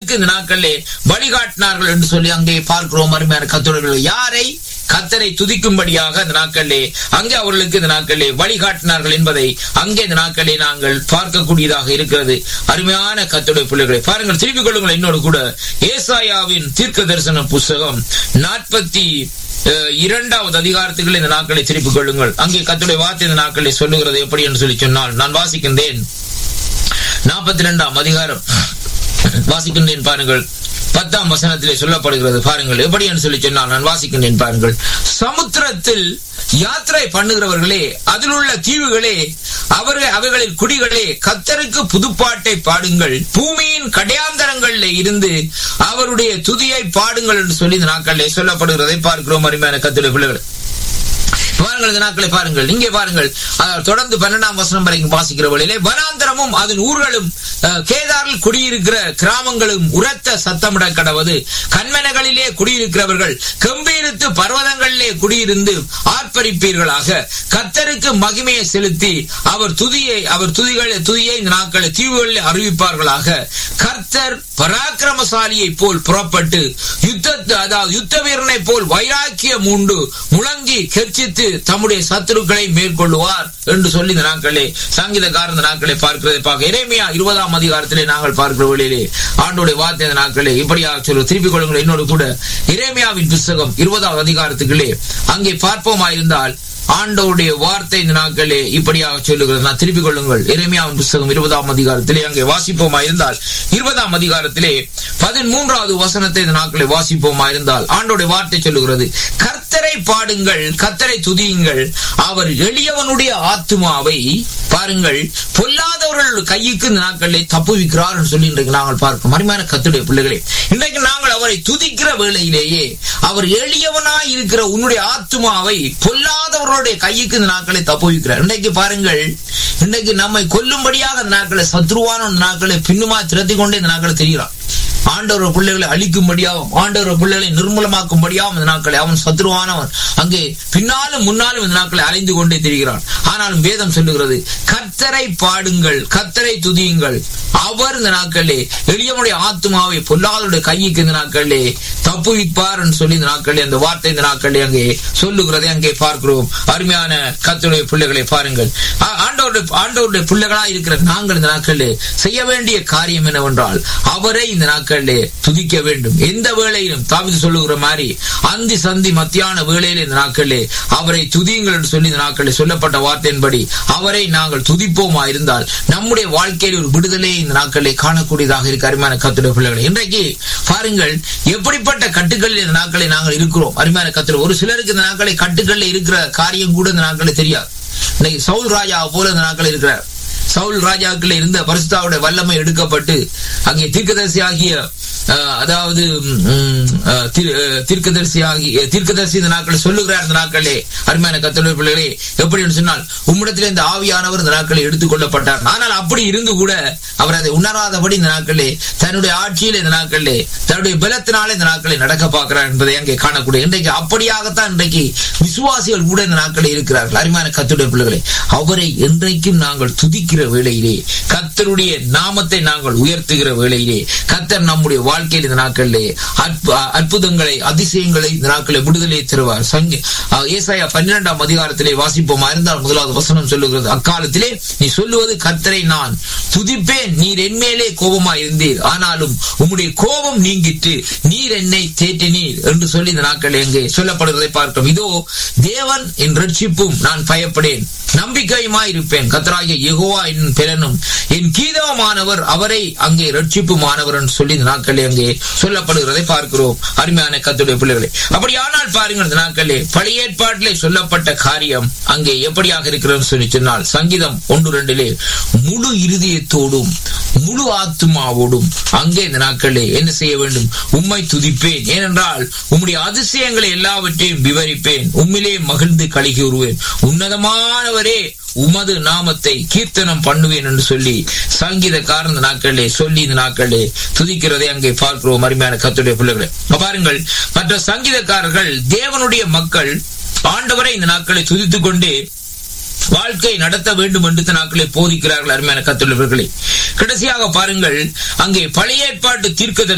இந்த நாட்களிலே வழிகாட்டினார்கள் என்று சொல்லி அங்கே பார்க்கிறோம் அருமையான கத்தோழர்கள் யாரை கத்தரை துதிக்கும்படியாக இந்த நாட்களிலே அங்கே அவர்களுக்கு இந்த நாட்களிலே வழிகாட்டினார்கள் என்பதை அங்கே இந்த நாட்களிலே நாங்கள் பார்க்கக்கூடியதாக இருக்கிறது அருமையான கத்துடைய பிள்ளைகளை பாருங்கள் திருப்பிக் கொள்ளுங்கள் என்னோடு கூட ஏசாயாவின் தீர்க்க தரிசன புஸ்தகம் நாற்பத்தி அஹ், இரண்டாவது அதிகாரத்துக்குள் இந்த நாட்களை திருப்பிக் கொள்ளுங்கள் அங்கே கத்துடைய வார்த்தை இந்த நாட்களை சொல்லுகிறது எப்படி என்று சொல்லி சொன்னால் நான் வாசிக்கின்றேன் நாற்பத்தி இரண்டாம் அதிகாரம் வாசிக்கின்றேன் பாருங்கள் பத்தாம் வசனத்திலே சொல்லப்படுகிறது பாருங்கள் எப்படி என்று சொல்லி சொன்னால் நான் வாசிக்கின்றேன் பாருங்கள் சமுத்திரத்தில் யாத்திரை பண்ணுகிறவர்களே அதில் உள்ள தீவுகளே அவர்கள் அவைகளில் குடிகளே கத்தருக்கு புதுப்பாட்டை பாடுங்கள் பூமியின் கடையாந்தரங்களில் இருந்து அவருடைய துதியை பாடுங்கள் என்று சொல்லி இந்த நாட்களிலே சொல்லப்படுகிறதை பார்க்கிறோம் அருமையான கத்துடைய பிள்ளைகள் பாருங்கள் இந்த நாட்களை பாருங்கள் இங்கே பாருங்கள் அஹ், தொடர்ந்து பன்னெண்டாம் வசனம் வரைக்கும் வாசிக்கிற வழியிலே வனாந்தரமும் அதன் ஊர்களும் அஹ், கேதாரில் குடியிருக்கிற கிராமங்களும் உரத்த சத்தமிட கடவது கண்மனைகளிலே குடியிருக்கிறவர்கள் கம்பீரித்து பர்வதங்களிலே குடியிருந்து ஆர்ப்பரிப்பீர்களாக கத்தருக்கு மகிமையை செலுத்தி அவர் துதியை அவர் துதிகள் துதியை இந்த நாட்களை தீவுகளில் அறிவிப்பார்களாக கர்த்தர் பராக்கிரமசாலியை போல் புறப்பட்டு யுத்தத்து அதாவது யுத்த வீரனை போல் வைராக்கியம் உண்டு முழங்கி கெர்ச்சித்து தம்முடைய சத்துருக்களை மேற்கொள்ளுவார் என்று சொல்லி இந்த நாட்களே சங்கீதக்காரர் இந்த நாட்களை பார்க்கிறதை பார்க்க இறைமையா இருபதாம் அதிகாரத்திலே நாங்கள் பார்க்கிற வழியிலே ஆண்டோடைய வார்த்தை இந்த நாட்களே இப்படியாக சொல்ல திருப்பிக் கொள்ளுங்கள் என்னோடு கூட இறைமையாவின் புஸ்தகம் இருபதாவது அதிகாரத்துக்குள்ளே அங்கே பார்ப்போமாயிருந்தால் ஆண்டவருடைய வார்த்தை இந்த நாட்களே இப்படியாக சொல்லுகிறது நான் திருப்பிக் கொள்ளுங்கள் இறைமையாவின் புஸ்தகம் இருபதாம் அதிகாரத்திலே அங்கே வாசிப்போமா இருந்தால் இருபதாம் அதிகாரத்திலே பதிமூன்றாவது வசனத்தை இந்த நாட்களை வாசிப்போமா இருந்தால் ஆண்டோடைய வார்த்தை சொல்லுகிறது கர்த்தரை பாடுங்கள் கர்த்தரை துதியுங்கள் அவர் எளியவனுடைய ஆத்துமாவை பாருங்கள் பொல்லாதவர்கள் கையுக்கு இந்த நாட்களிலே தப்புவிக்கிறார் என்று சொல்லி இன்றைக்கு நாங்கள் பார்க்கிறோம் அருமையான கத்துடைய பிள்ளைகளே இன்றைக்கு நாங்கள் அவரை துதிக்கிற வேளையிலேயே அவர் எளியவனாய் இருக்கிற உன்னுடைய ஆத்துமாவை பொல்லாதவர்களுடைய கையுக்கு இந்த நாட்களை தப்புவிக்கிறார் இன்றைக்கு பாருங்கள் இன்றைக்கு நம்மை கொல்லும்படியாக இந்த நாட்களை சத்ருவான இந்த நாட்களை பின்னுமா திரத்தி கொண்டே இந்த நாட்களை தெரிகிறான் ஆண்டவர் பிள்ளைகளை அழிக்கும்படியாகவும் ஆண்டவர் பிள்ளைகளை நிர்மூலமாக்கும்படியாகவும் இந்த நாட்களை அவன் சத்ருவானவன் அங்கே பின்னாலும் முன்னாலும் இந்த நாட்களை அலைந்து கொண்டே திரிகிறான் ஆனாலும் வேதம் சொல்லுகிறது கத்தரை பாடுங்கள் கத்தரை துதியுங்கள் அவர் இந்த நாட்களிலே எளியவனுடைய ஆத்மாவை பொல்லாதவருடைய கைக்கு இந்த நாட்களிலே தப்புவிப்பார் என்று சொல்லி இந்த நாட்களிலே அந்த வார்த்தை இந்த நாட்களிலே அங்கே சொல்லுகிறதை அங்கே பார்க்கிறோம் அருமையான கத்தருடைய பிள்ளைகளை பாருங்கள் ஆ- ஆண்டவருடைய ஆண்டவருடைய பிள்ளைகளா இருக்கிற நாங்கள் இந்த நாட்களிலே செய்ய வேண்டிய காரியம் என்னவென்றால் அவரை இந்த நாட்களிலே துதிக்க வேண்டும் எந்த வேளையிலும் தாவிது சொல்லுகிற மாதிரி அந்தி சந்தி மத்தியான வேளையில இந்த நாட்களிலே அவரை துதியுங்கள் என்று சொல்லி இந்த நாட்களில் சொல்லப்பட்ட வார்த்தையின்படி அவரை நாங்கள் துதிப்போமா இருந்தால் நம்முடைய வாழ்க்கையில் ஒரு விடுதலை இந்த நாட்களிலே காணக்கூடியதாக இருக்கு அருமையான கத்துடைய பிள்ளைகளை இன்றைக்கு பாருங்கள் எப்படிப்பட்ட கட்டுக்களில் இந்த நாட்களில் நாங்கள் இருக்கிறோம் அருமையான கத்துடைய ஒரு சிலருக்கு இந்த நாட்களில் கட்டுக்களில் இருக்கிற காரியம் கூட இந்த நாட்களில் தெரியாது இன்னைக்கு சவுல் ராஜா போல இந்த நாட்களில் இருக்கிறார் சவுல் ராஜாக்கள் இருந்த பரிசுத்தாவுடைய வல்லமை எடுக்கப்பட்டு அங்கே தீர்க்கதரிசி ஆகிய அஹ், அதாவது ம், அஹ், தீர்- அஹ், தீர்க்கதரிசி ஆகிய தீர்க்கதரிசி இந்த நாட்களை சொல்லுகிறார் இந்த நாட்களே அருமையான கத்தோட பிள்ளைகளே எப்படி என்று சொன்னால் உம்மிடத்தில் இந்த ஆவியானவர் இந்த நாட்களை எடுத்துக்கொள்ளப்பட்டார் ஆனால் அப்படி இருந்து கூட அவர் அதை உணராதபடி இந்த நாட்களே தன்னுடைய ஆட்சியில் இந்த நாட்களிலே தன்னுடைய பலத்தினாலே இந்த நாட்களை நடக்க பார்க்கிறார் என்பதை அங்கே காணக்கூடிய இன்றைக்கு அப்படியாகத்தான் இன்றைக்கு விசுவாசிகள் கூட இந்த நாட்களில் இருக்கிறார்கள் அருமையான கத்துடைய பிள்ளைகளை அவரை என்றைக்கும் நாங்கள் துதிக்கிற வேளையிலே கத்தருடைய நாமத்தை நாங்கள் உயர்த்துகிற வேளையிலே கத்தர் நம்முடைய வாழ்க்கையில் இந்த நாட்களிலே அற்ப- அற்புதங்களை அதிசயங்களை இந்த நாட்களை விடுதலை தருவார் சங்கி அஹ், ஏசாயா பன்னிரெண்டாம் அதிகாரத்திலே வாசிப்போமா இருந்தால் முதலாவது வசனம் சொல்லுகிறது அக்காலத்திலே நீ சொல்லுவது கர்த்தரை நான் துதிப்பேன் நீர் என்மேலே கோபமா இருந்தீர் ஆனாலும் உம்முடைய கோபம் நீங்கிட்டு நீர் என்னை தேற்றினீர் என்று சொல்லி இந்த நாட்கள் எங்கே சொல்லப்படுவதை பார்க்கிறோம் இதோ தேவன் என் ரட்சிப்பும் நான் பயப்படேன் நம்பிக்கையுமாய் இருப்பேன் கத்தராகிய யெகோவா என் பெலனும் என் கீதமானவர் அவரை அங்கே ரட்சிப்புமானவர் என்று சொல்லி இந்த நாட்களே அங்கே சொல்லப்படுகிறதை பார்க்கிறோம் அருமையான கத்துடைய பிள்ளைகளை அப்படியானால் பாருங்கள் இந்த நாட்களே பழைய ஏற்பாட்டிலே சொல்லப்பட்ட காரியம் அங்கே எப்படியாக இருக்கிறது சொல்லி சொன்னால் சங்கீதம் ஒன்று ரெண்டிலே முழு இருதயத்தோடும் முழு ஆத்துமாவோடும் அங்கே இந்த நாட்களே என்ன செய்ய வேண்டும் உம்மை துதிப்பேன் ஏனென்றால் உம்முடைய அதிசயங்களை எல்லாவற்றையும் விவரிப்பேன் உம்மிலே மகிழ்ந்து கழிகூறுவேன் உன்னதமானவரே உமது நாமத்தை கீர்த்தனம் பண்ணுவேன் என்று சொல்லி சங்கீதக்காரன் இந்த நாட்களிலே சொல்லி இந்த நாட்களிலே துதிக்கிறதை அங்கே பார்க்கிறோம் அருமையான கத்துடைய பிள்ளைகளை அப்ப பாருங்கள் மற்ற சங்கீதக்காரர்கள் தேவனுடைய மக்கள் ஆண்டவரை இந்த நாட்களை துதித்துக் கொண்டே வாழ்க்கை நடத்த வேண்டும் என்று இந்த நாட்களை போதிக்கிறார்கள் அருமையான கத்துள்ளவர்களே கடைசியாக பாருங்கள் அங்கே பழைய ஏற்பாட்டு தீர்க்க